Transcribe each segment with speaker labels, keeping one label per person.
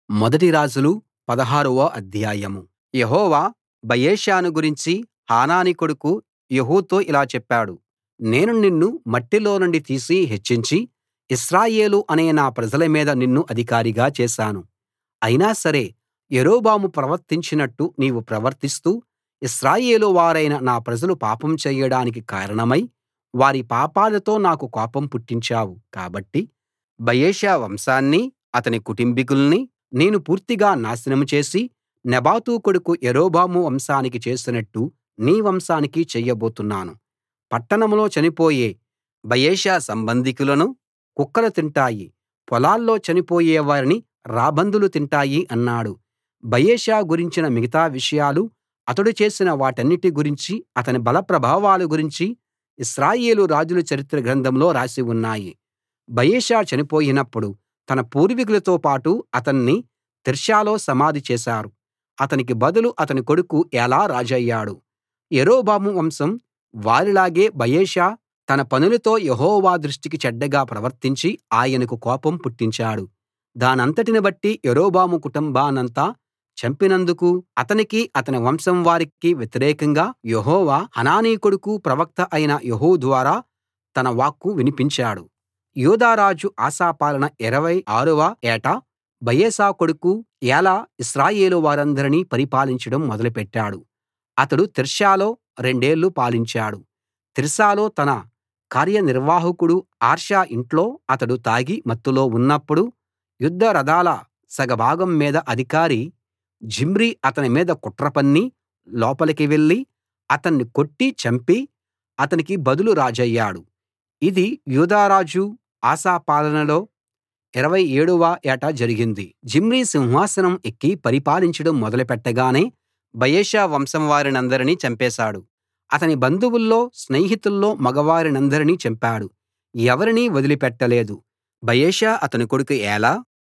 Speaker 1: మొదటి రాజులు పదహారవ అధ్యాయం యెహోవా బయెషాను గురించి హనానీ కొడుకు యెహూతో ఇలా చెప్పాడు నేను నిన్ను మట్టిలో నుండి తీసి హెచ్చించి ఇశ్రాయేలు అనే నా ప్రజల మీద నిన్ను అధికారిగా చేశాను అయినా సరే యరొబాము ప్రవర్తించినట్టు నీవు ప్రవర్తిస్తూ ఇశ్రాయేలు వారైన నా ప్రజలు పాపం చేయడానికి కారణమై వారి పాపాలతో నాకు కోపం పుట్టించావు కాబట్టి బయెషా వంశాన్నీ అతని కుటుంబికుల్ని నేను పూర్తిగా నాశనం చేసి నెబాతు కొడుకు యరొబాము వంశానికి చేసినట్టు నీ వంశానికి చెయ్యబోతున్నాను పట్టణంలో చనిపోయే బయెషా సంబంధికులను కుక్కలు తింటాయి పొలాల్లో చనిపోయే వారిని రాబందులు తింటాయి అన్నాడు బయెషా గురించిన మిగతా విషయాలు అతడు చేసిన వాటన్నిటి గురించి అతని బల ప్రభావాల గురించి ఇశ్రాయేలు రాజుల చరిత్ర గ్రంథంలో రాసి ఉన్నాయి బయెషా చనిపోయినప్పుడు తన పూర్వీకులతో పాటు అతన్ని తిర్సాలో సమాధి చేశారు అతనికి బదులు అతని కొడుకు ఏలా రాజయ్యాడు యరొబాము వంశం వారిలాగే బయెషా తన పనులతో యెహోవా దృష్టికి చెడ్డగా ప్రవర్తించి ఆయనకు కోపం పుట్టించాడు దానంతటిని బట్టి యరొబాము కుటుంబాన్నంతా చంపినందుకు అతనికీ అతని వంశం వారికి వ్యతిరేకంగా యెహోవా హనానీ కొడుకు ప్రవక్త అయిన యెహూ ద్వారా తన వాక్కు వినిపించాడు యూదా రాజు ఆసా పాలన ఇరవై ఆరవ ఏట బయెషా కొడుకు ఏలా ఇశ్రాయేలు వారందరినీ పరిపాలించడం మొదలుపెట్టాడు అతడు తిర్సాలో రెండేళ్ళు పాలించాడు తిర్సాలో తన కార్యనిర్వాహకుడు ఆర్షా ఇంట్లో అతడు తాగి మత్తులో ఉన్నప్పుడు యుద్ధ రథాల సగభాగం మీద అధికారి జిమ్రీ అతని మీద కుట్ర పన్ని లోపలికి వెళ్లి అతన్ని కొట్టి చంపి అతనికి బదులు రాజయ్యాడు ఇది యూదా రాజు ఆసా పాలనలో ఇరవై ఏడవ ఏట జరిగింది జిమ్రీ సింహాసనం ఎక్కి పరిపాలించడం మొదలుపెట్టగానే బయెషా వంశం వారినందరినీ చంపేశాడు అతని బంధువుల్లో స్నేహితుల్లో మగవారినందరినీ చంపాడు ఎవరినీ వదిలిపెట్టలేదు బయెషా అతని కొడుకు ఏలా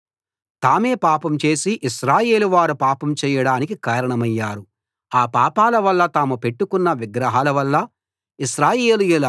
Speaker 1: తామే పాపం చేసి ఇశ్రాయేలు వారు పాపం చేయడానికి కారణమయ్యారు ఆ పాపాల వల్ల తాము పెట్టుకున్న విగ్రహాల వల్ల ఇశ్రాయేలీయుల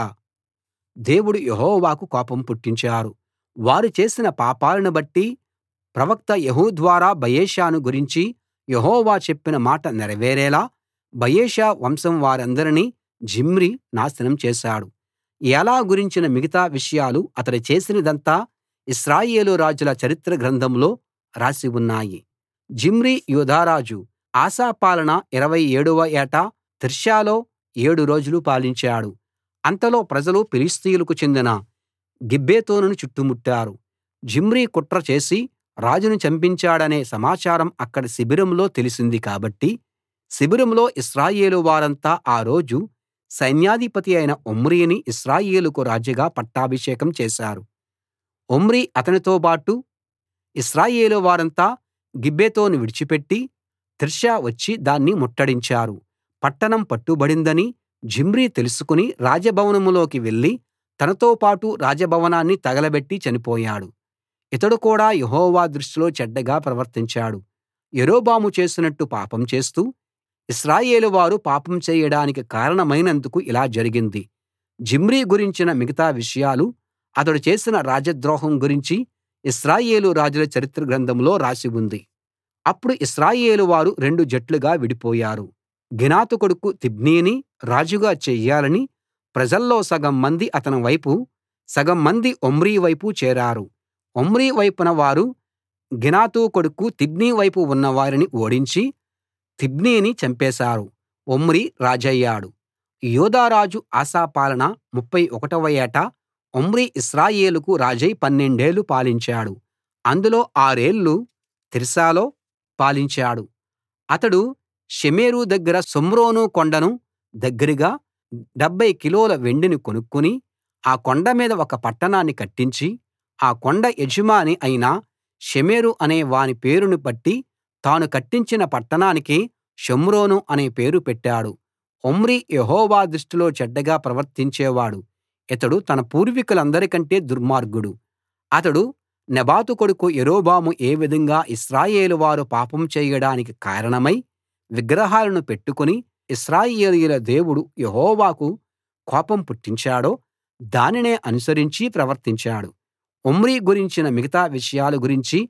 Speaker 1: దేవుడు యెహోవాకు కోపం పుట్టించారు వారు చేసిన పాపాలను బట్టి ప్రవక్త యెహూ ద్వారా బయెషాను గురించి యెహోవా చెప్పిన మాట నెరవేరేలా బయెషా వంశం వారందరినీ జిమ్రీ నాశనం చేశాడు ఏలా గురించిన మిగతా విషయాలు అతడు చేసినదంతా ఇశ్రాయేలు రాజుల చరిత్ర గ్రంథంలో రాసి ఉన్నాయి జిమ్రీ యూదారాజు ఆసా పాలన ఇరవై ఏడవ ఏట తిర్సాలో ఏడు రోజులు పాలించాడు అంతలో ప్రజలు ఫిలిష్తీయులకు చెందిన గిబ్బెతోనును చుట్టుముట్టారు జిమ్రీ కుట్ర చేసి రాజును చంపించాడనే సమాచారం అక్కడి శిబిరంలో తెలిసింది కాబట్టి శిబిరంలో ఇశ్రాయేలు వారంతా ఆ రోజు సైన్యాధిపతి అయిన ఒమ్రీని ఇశ్రాయేలుకు రాజుగా పట్టాభిషేకం చేశారు ఒమ్రీ అతనితోబాటు ఇశ్రాయేలు వారంతా గిబ్బెతోను విడిచిపెట్టి తిర్సా వచ్చి దాన్ని ముట్టడించారు పట్టణం పట్టుబడిందని జిమ్రీ తెలుసుకుని రాజభవనంలోకి వెళ్లి తనతో పాటు రాజభవనాన్ని తగలబెట్టి చనిపోయాడు ఇతడు కూడా యెహోవా దృష్టిలో చెడ్డగా ప్రవర్తించాడు యరొబాము చేసినట్టు పాపం చేస్తూ ఇశ్రాయేలు వారు పాపం చేయడానికి కారణమైనందుకు ఇలా జరిగింది జిమ్రీ గురించిన మిగతా విషయాలు అతడు చేసిన రాజద్రోహం గురించి ఇశ్రాయేలు రాజుల చరిత్ర గ్రంథంలో రాసి ఉంది అప్పుడు ఇశ్రాయేలు వారు రెండు జట్లుగా విడిపోయారు గినాతు కొడుకు తిబ్నీని రాజుగా చెయ్యాలని ప్రజల్లో సగం మంది అతని వైపు సగం మంది ఒమ్రీ వైపు చేరారు ఒమ్రీ వైపున వారు గినాతు కొడుకు తిబ్నీ వైపు ఉన్నవారిని ఓడించి తిబ్నీని చంపేశారు ఒమ్రీ రాజయ్యాడు యూదా రాజు ఆసా పాలన ముప్ఫై ఒకటవ ఏట ఒమ్రీ ఇశ్రాయేలుకు రాజై పన్నెండేళ్ళు పాలించాడు అందులో ఆరేళ్ళు తిర్సాలో పాలించాడు అతడు షెమెరు దగ్గర షోమ్రోను కొండను దగ్గరగా డెబ్భై కిలోల వెండిని కొనుక్కుని ఆ కొండ మీద ఒక పట్టణాన్ని కట్టించి ఆ కొండ యజమాని అయిన షెమెరు అనే వాని పేరును బట్టి తాను కట్టించిన పట్టణానికి షోమ్రోను అనే పేరు పెట్టాడు ఒమ్రీ యెహోవా దృష్టిలో చెడ్డగా ప్రవర్తించేవాడు ఇతడు తన పూర్వీకులందరికంటే దుర్మార్గుడు అతడు నెబాతు కొడుకు యరొబాము ఏ విధంగా ఇశ్రాయేలు వారు పాపం చేయడానికి కారణమై విగ్రహాలను పెట్టుకుని ఇశ్రాయేలీయుల దేవుడు యెహోవాకు కోపం పుట్టించాడో దానినే అనుసరించి ప్రవర్తించాడు ఒమ్రీ గురించిన మిగతా విషయాల గురించి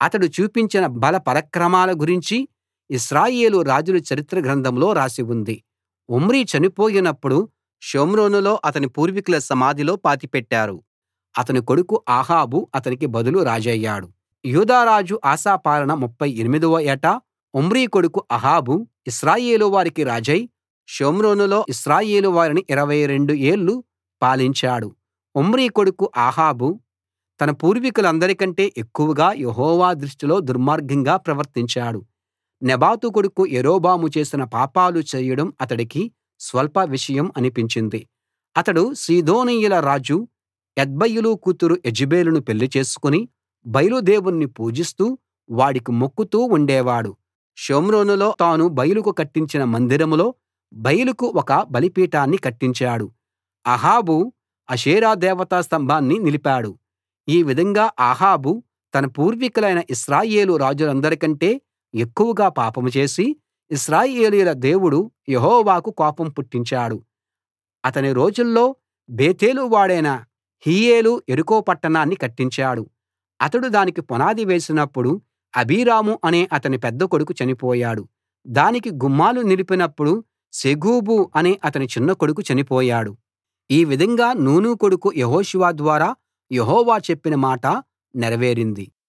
Speaker 1: అతడు చూపించిన బల పరాక్రమాల గురించి ఇశ్రాయేలు రాజుల చరిత్ర గ్రంథంలో రాసి ఉంది ఒమ్రీ చనిపోయినప్పుడు షోమ్రోనులో అతని పూర్వీకుల సమాధిలో పాతిపెట్టారు అతని కొడుకు అహాబు అతనికి బదులు రాజయ్యాడు యూదా రాజు ఆసా పాలన 38 వ ఏట ఒమ్రీ కొడుకు అహాబు ఇశ్రాయేలు వారికి రాజై షోమ్రోనులో ఇశ్రాయేలు వారిని 22 ఏళ్ళు పాలించాడు ఒమ్రీ కొడుకు అహాబు తన పూర్వీకులందరికంటే ఎక్కువగా యెహోవా దృష్టిలో దుర్మార్గంగా ప్రవర్తించాడు నెబాతు కొడుకు యరొబాము చేసిన పాపాలు చేయడం అతడికి స్వల్ప విషయం అనిపించింది అతడు సీదోనీయుల రాజు ఎత్బయలు కూతురు యెజెబెలును పెళ్లి చేసుకుని బయలు దేవుణ్ణి పూజిస్తూ వాడికి మొక్కుతూ ఉండేవాడు షోమ్రోనులో తాను బయలుకు కట్టించిన మందిరంలో బయలుకు ఒక బలిపీఠాన్ని కట్టించాడు అహాబు అషేరా దేవతా స్తంభాన్ని నిలిపాడు ఈ విధంగా అహాబు తన పూర్వీకులైన ఇశ్రాయేలు రాజులందరికంటే ఎక్కువగా పాపం చేసి ఇశ్రాయేలీయుల దేవుడు యెహోవాకు కోపం పుట్టించాడు అతని రోజుల్లో బేతేలు వాడైన హీయేలు యెరికో పట్టణాన్ని కట్టించాడు అతడు దానికి పునాది వేసినప్పుడు అబీరాము అనే అతని పెద్ద కొడుకు చనిపోయాడు దానికి గుమ్మాలు నిలిపినప్పుడు సెగూబు అనే అతని చిన్న కొడుకు చనిపోయాడు ఈ విధంగా నూను కొడుకు యెహోషువ ద్వారా యెహోవా చెప్పిన మాట నెరవేరింది